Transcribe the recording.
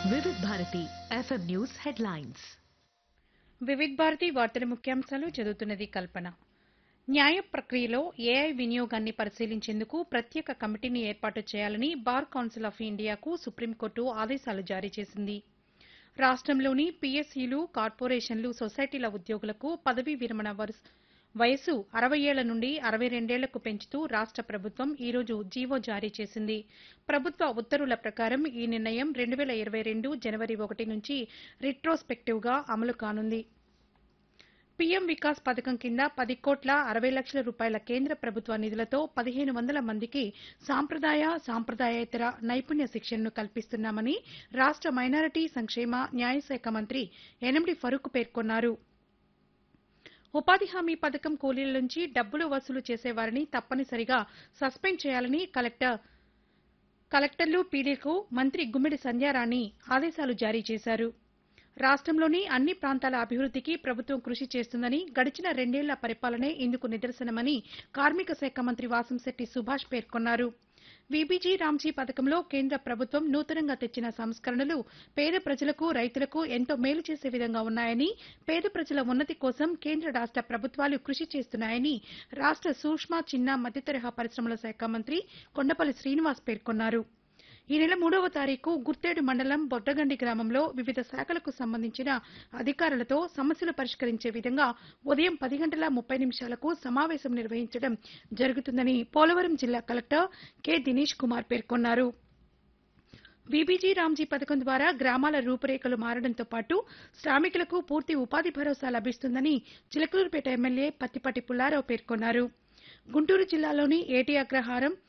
వివిధ Bharati FM news headlines Vividh Bharati వార్తల ముఖ్యాంశాలు చదువుతున్నది కల్పన న్యాయ ప్రక్రియలో ఏఐ వినియోగాన్ని పరిశీలించేందుకు ప్రత్యేక కమిటీని ఏర్పాటు చేయాలని బార్ కౌన్సిల్ ఆఫ్ ఇండియాకు సుప్రీంకోర్టు ఆదేశాలు జారీ చేసింది రాష్ట్రంలోని పీఎస్సీలు కార్పొరేషన్లు సొసైటీల ఉద్యోగులకు పదవీ విరమణ వరుస వయసు అరవై ఏళ్ల నుండి అరవై రెండేళ్లకు పెంచుతూ రాష్ట ప్రభుత్వం ఈ రోజు జీవో జారీ చేసింది ప్రభుత్వ ఉత్తర్వుల ప్రకారం ఈ నిర్ణయం రెండు వేల ఇరవై రెండు జనవరి ఒకటి నుంచి రిట్రోస్పెక్టివ్గా అమలు కానుంది పీఎం వికాస్ పథకం కింద పది కోట్ల అరవై లక్షల రూపాయల కేంద్ర ప్రభుత్వ నిధులతో పదిహేను వందల మందికి సాంప్రదాయ సాంప్రదాయేతర నైపుణ్య శిక్షణను కల్పిస్తున్నామని రాష్ట మైనారిటీ సంక్షేమ న్యాయశాఖ మంత్రి ఎనిమిడి ఫరూక్ పేర్కొన్నారు ఉపాధి హామీ పథకం కూలీల నుంచి డబ్బులు వసూలు చేసేవారిని తప్పనిసరిగా సస్పెండ్ చేయాలని కలెక్టర్ కలెక్టర్లు పీడీలకు మంత్రి గుమ్మిడి సంధ్యారాణి ఆదేశాలు జారీ చేశారు రాష్ట్రంలోని అన్ని ప్రాంతాల అభివృద్ధికి ప్రభుత్వం కృషి చేస్తుందని గడిచిన రెండేళ్ల పరిపాలనే ఇందుకు నిదర్శనమని కార్మిక శాఖ మంత్రి వాసంశెట్టి సుభాష్ పేర్కొన్నారు వీబీజీ రామ్జీ పథకంలో కేంద్ర ప్రభుత్వం నూతనంగా తెచ్చిన సంస్కరణలు పేద ప్రజలకు రైతులకు ఎంతో మేలు చేసే విధంగా ఉన్నాయని పేద ప్రజల ఉన్నతి కోసం కేంద్ర రాష్ట ప్రభుత్వాలు కృషి చేస్తున్నాయని రాష్ట సూక్ష్మ చిన్న మధ్యతరహా పరిశ్రమల శాఖ మంత్రి కొండపల్లి శ్రీనివాస్ పేర్కొన్నారు ఈ నెల మూడవ తారీఖు గుర్తేడు మండలం బొడ్డగండి గ్రామంలో వివిధ శాఖలకు సంబంధించిన అధికారులతో సమస్యలు పరిష్కరించే విధంగా ఉదయం పది గంటల ముప్పై నిమిషాలకు సమావేశం నిర్వహించడం జరుగుతుందని పోలవరం జిల్లా కలెక్టర్ కె దినేష్ కుమార్ పేర్కొన్నారు బీబీజీ రామ్జీ పథకం ద్వారా గ్రామాల రూపురేఖలు మారడంతో పాటు శ్రామికులకు పూర్తి ఉపాధి భరోసా లభిస్తుందని చిలకలూరుపేట ఎమ్మెల్యే పత్తిపాటి పుల్లారావు పేర్కొన్నారు గుంటూరు జిల్లాలోని ఏటి అగ్రహారం